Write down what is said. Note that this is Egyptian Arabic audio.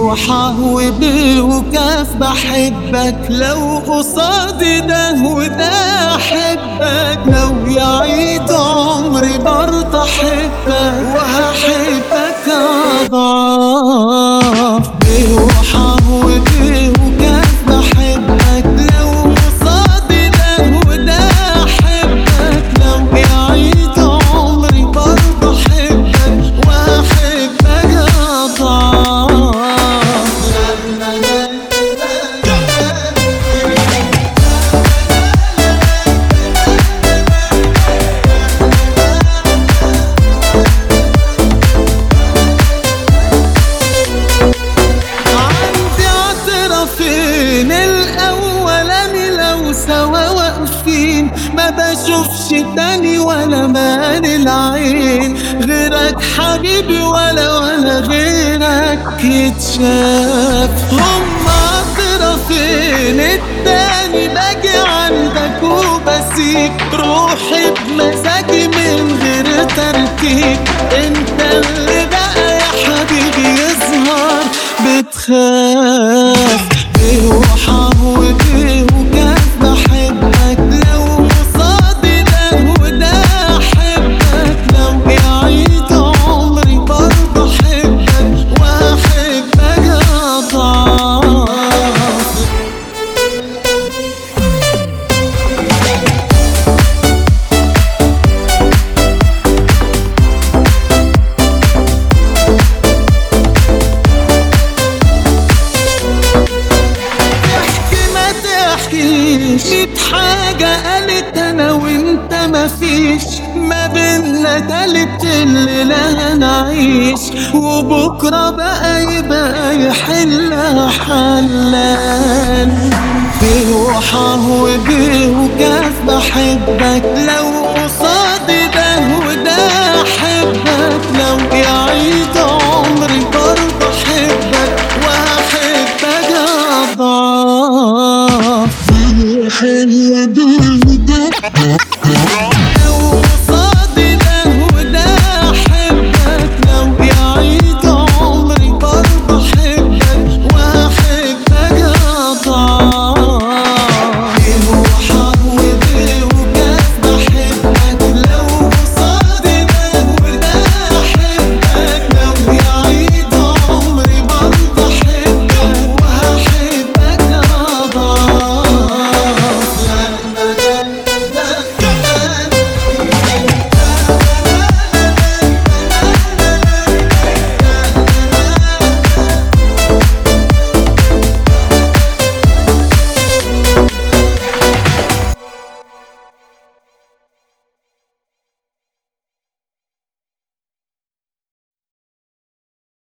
وحا وب وكاف بحبك لو قصادي ده وده احبك لو يعيد عمري برضه احبك وهحبك اضعاف ب وحا وب وكاف بحبك لو قصادي ده وده احبك لو يعيد عمري برضه احبك واحبك اضعاف عندي اعترافين الاولاني لو سوا واقفين ما بشوفش تاني ولا مالي العين غيرك حبيبي ولا ولا غيرك يتشاف هما اعترافين التاني باجي عندك وبسيب روحي بمزاجي من غير ترتيب انت اللي بقى يا حبيبي يظهر بتخاف ايه وحام وايه وكاف بحبك لو قصادي ده وده احبك لو يعيد عمري برضه احبك واحبك اضعاف تحكي ما تحكيش ميت حاجة قالت أنا وأنت مفيش ما بينا تالت اللي لا نعيش وبكرة بقى يبقى يحلها حلال بيه وحاه وبيه وكاف بحبك لو